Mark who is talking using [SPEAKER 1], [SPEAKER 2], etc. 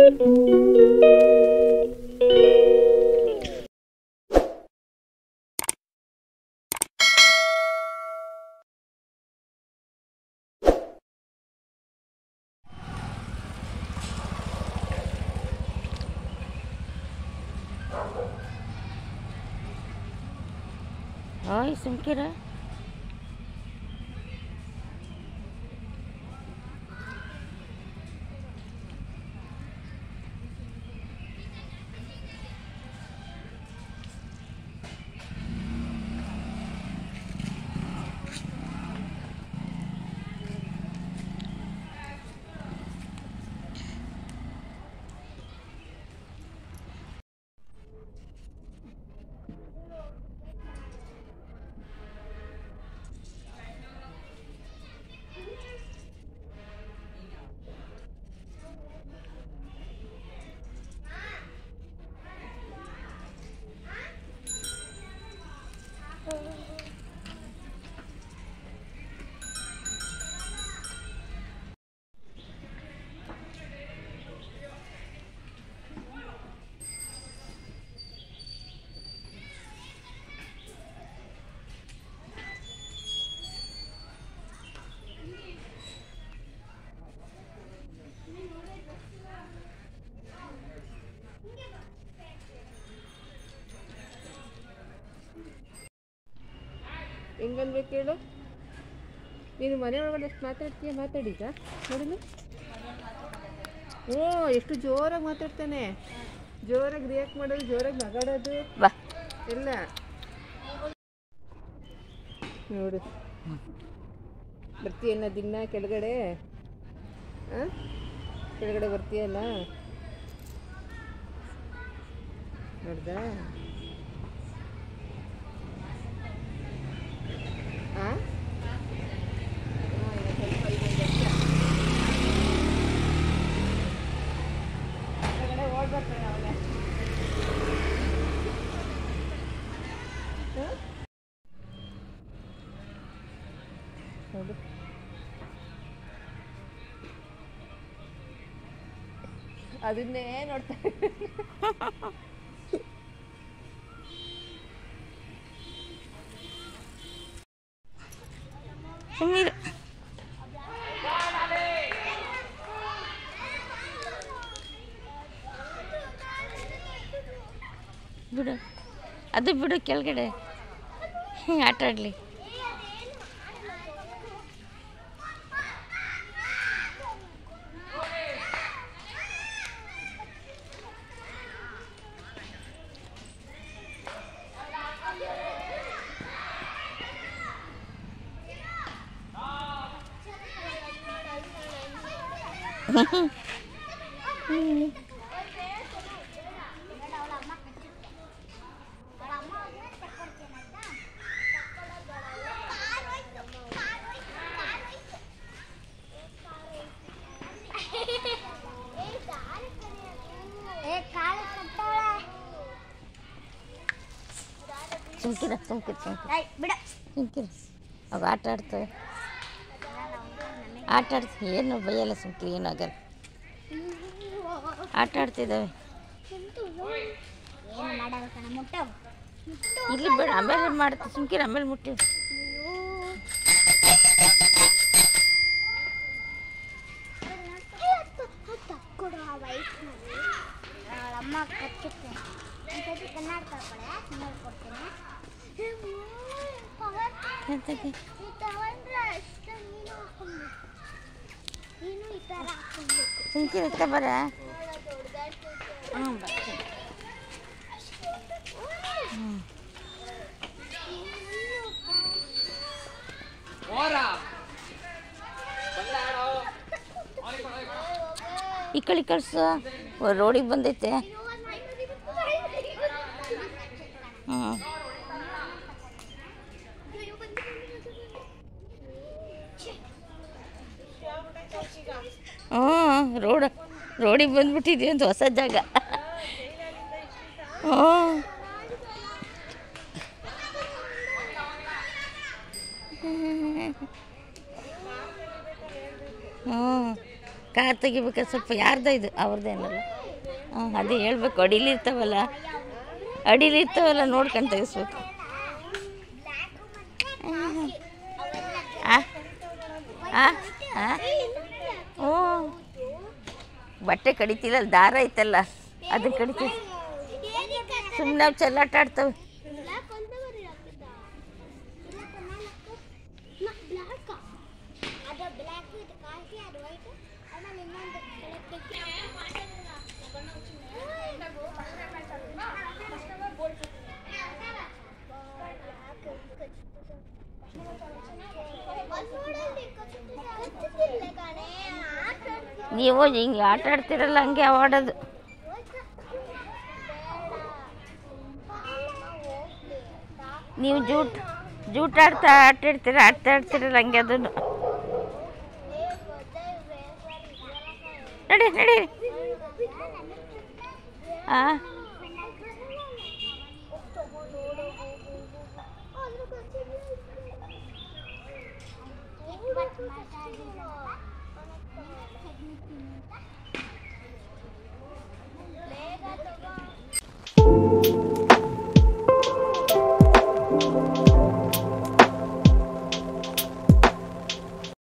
[SPEAKER 1] ಓಯ್ ಸುಮ್ಕಿರ
[SPEAKER 2] ಹೆಂಗನ್ಬೇಕು ಹೇಳು ನೀನು ಮನೆ ಒಳಗಡೆ ಎಷ್ಟು ಮಾತಾಡ್ತೀಯ ಮಾತಾಡಿದ ನೋಡಿಲ್ಲ ಓ ಎಷ್ಟು ಜೋರಾಗಿ ಮಾತಾಡ್ತಾನೆ ಜೋರಾಗಿ ರಿಯಾಕ್ಟ್ ಮಾಡೋದು ಜೋರಾಗಿ ನಗಾಡೋದು
[SPEAKER 1] ಬಾ
[SPEAKER 2] ಎಲ್ಲ ನೋಡು ಬರ್ತೀಯನ್ನ ದಿನ ಕೆಳಗಡೆ ಆ? ಕೆಳಗಡೆ ಬರ್ತೀಯಲ್ಲ ನೋಡ್ದ ಆ? ಆ, ಇನ್ನು ಸ್ವಲ್ಪ ಇನ್ನೊಂದು ವರ್ಷ. ಕೆಳಗಡೆ ಓಡ್ಬರ್ತಾನೆ ಅವನೇ ಹ? ನೋಡು ಅದನ್ನೇ ನೋಡ್ತಾ
[SPEAKER 1] ಸುಮ್ಮೀರು ಬಿಡು ಅದು ಬಿಡು ಕೆಳಗಡೆ ಆಟ ಆಡಲಿ ಸುಮ್ಕಿರ ಸುಮ್ಕಿರ ಸುಮ್ಕಿರ ಸುಮ್ಕಿರ ಅವು ಆಟ ಆಡ್ತವೆ ಆಟ ಆಡ್ತ ಏನು ಬೈಯಲ್ಲ ಸುಮ್ಕಿರಿ ಏನು ಆಗಲ್ಲ ಆಟ ಆಡ್ತಿದ್ದಾವೆ ಇಲ್ಲಿ ಬೇಡ ಆಮೇಲೆ ಮಾಡ್ತೀವಿ ಸುಮ್ಕಿರ ಆಮೇಲೆ ಮುಟ್ಟಿ
[SPEAKER 3] ಅಮ್ಮ ಕಚ್ಚುತ್ತೆ ಒಂದ್ಸತಿ ಕನ್ನಡಕ ಹಾಕೊಳ್ಳೆ ನೋಡ್ಕೊಡ್ತೀನಿ
[SPEAKER 1] ಎಂತಕ್ಕೆ?
[SPEAKER 3] ಈ ತಗೊಂಡ್ರೆ ಅಷ್ಟು ನೀನು ಹಾಕೊಂಡು ನೀನು ಈ ಥರ ಹಾಕೊಳ್ಬೇಕು
[SPEAKER 1] ಸುಮ್ಕಿರ ಇತ್ತ ಬರ
[SPEAKER 3] ಹ್ಞೂ
[SPEAKER 1] ಈ ಕಡೆ ಕಳ್ಸು ರೋಡಿಗೆ ಬಂದೈತೆ ಹ್ಞೂ ಹ್ಞೂ ರೋಡ್ ರೋಡಿಗೆ ಬಂದ್ಬಿಟ್ಟಿದ್ವಿ ಒಂದು ಹೊಸ ಜಾಗ ಹ್ಞೂ ಹ್ಞೂ ಕಾರ್ ತೆಗಿಬೇಕಾದ್ರೆ ಸ್ವಲ್ಪ ಯಾರ್ದ ಇದು ಅವ್ರದ್ದೇನಲ್ಲ ಹಾಂ ಅದೇ ಹೇಳ್ಬೇಕು ಅಡಿಲಿರ್ತಾವಲ್ಲ ಅಡಿಲಿರ್ತಾವಲ್ಲ ನೋಡ್ಕೊಂಡು ತೆಗಿಸ್ಬೇಕು ಆ ಆ ಆ ಹ್ಞೂ ಬಟ್ಟೆ ಕಡಿತಿಲ್ಲ ಅಲ್ಲಿ ದಾರ ಐತಲ್ಲ ಅದನ್ನ ಕಡಿತೀವಿ ಸುಮ್ಮನೆ ಅವು ಚೆಲ್ಲಾಟ ಆಡ್ತವೆ
[SPEAKER 3] ಅದು ಬ್ಲ್ಯಾಕ್ ಇದು ಕಾಫಿ ಅದು ವೈಟ್ ಆಮೇಲೆ ಇನ್ನೊಂದು
[SPEAKER 1] ನೀವು ಹಿಂಗೆ ಆಟ ಆಡ್ತಿರಲ್ಲ ಹಂಗೆ ಆಡೋದು ನೀವು ಜೂಟ್ ಜೂಟ್ ಆಡ್ತಾ ಆಟ ಆಡ್ತೀರ ಆಡ್ತಾ ಆಡ್ತಿರಲ್ಲ ಹಂಗೆ ಅದನ್ನು ನಡಿ ನಡಿ ಹಾಂ